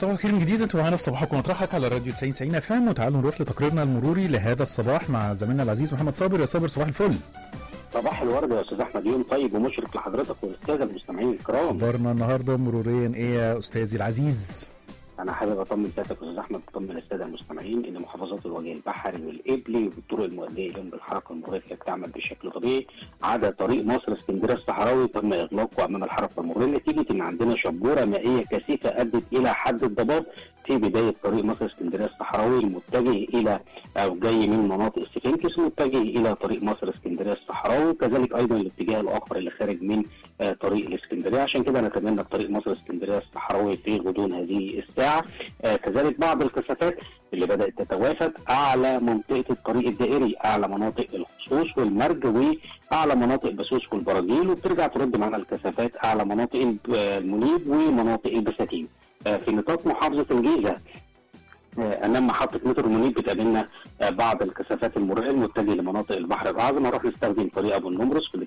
صباح الخير من جديد انتوا معانا في صباحكم مطرحك على راديو 90 90 اف ام وتعالوا نروح لتقريرنا المروري لهذا الصباح مع زميلنا العزيز محمد صابر يا صابر صباح الفل صباح الورد يا استاذ احمد يوم طيب ومشرق لحضرتك والاستاذ المستمعين الكرام اخبارنا النهارده مروريا ايه يا استاذي العزيز انا حابب اطمن سيادتك يا استاذ احمد اطمن الساده المستمعين ان محافظات الوجه البحري والقبلي والطرق المؤديه اليوم بالحركه المروريه كانت تعمل بشكل طبيعي عدا طريق مصر اسكندريه الصحراوي تم اغلاقه امام الحركه المروريه نتيجه ان عندنا شبوره مائيه كثيفه ادت الى حد الضباب في بدايه طريق مصر اسكندريه الصحراوي المتجه الى او جاي من مناطق السفنكس متجه الى طريق مصر اسكندريه الصحراوي وكذلك ايضا الاتجاه الاخر اللي خارج من آه، طريق الاسكندريه عشان كده نتمنى طريق مصر اسكندريه الصحراوي في غضون هذه الساعه آه، كذلك بعض الكثافات اللي بدات تتوافد اعلى منطقه الطريق الدائري اعلى مناطق الخصوص والمرج واعلى مناطق بسوس والبراجيل وبترجع ترد معانا الكثافات اعلى مناطق الب- آه، المنيب ومناطق البساتين آه، في نطاق محافظه الجيزه آه، امام محطه مترو المنيب بتقابلنا آه، بعض الكثافات المروريه المتجهه لمناطق البحر الاعظم هنروح نستخدم طريق ابو النمرس في